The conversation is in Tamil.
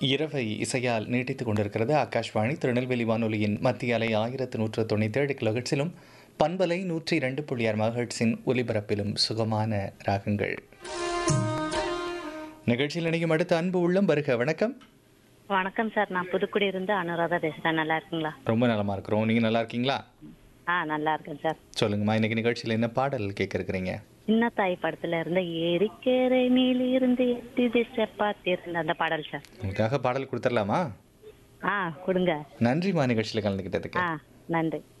இரவை இசையால் நீட்டித்துக் கொண்டிருக்கிறது ஆகாஷ்வாணி திருநெல்வேலி வானொலியின் மத்திய அலை ஆயிரத்து நூற்று தொண்ணூற்றேழு கிலோஹெட்ஸிலும் பண்பலை நூற்றி இரண்டு புள்ளி ஆறு மகட்ஸின் ஒலிபரப்பிலும் சுகமான ராகங்கள் நிகழ்ச்சியில் இணையும் அடுத்த அன்பு உள்ளம் வருக வணக்கம் வணக்கம் சார் நான் புதுக்குடி இருந்து அனுராதா பேசுறேன் நல்லா இருக்குங்களா ரொம்ப நலமா இருக்கிறோம் நீங்க நல்லா இருக்கீங்களா ஆ நல்லா இருக்கேன் சார் சொல்லுங்கம்மா இன்னைக்கு நிகழ்ச்சியில் என்ன பாடல் கேட்க இருக்கிறீங்க சின்ன தாய் படத்துல இருந்த ஏரிக்கரை நீலி இருந்து எட்டி திசை பார்த்திருந்த அந்த பாடல் சார் உங்களுக்காக பாடல் கொடுத்துடலாமா ஆ கொடுங்க நன்றிம்மா நிகழ்ச்சியில் கலந்துக்கிட்டதுக்கு ஆ நன்றி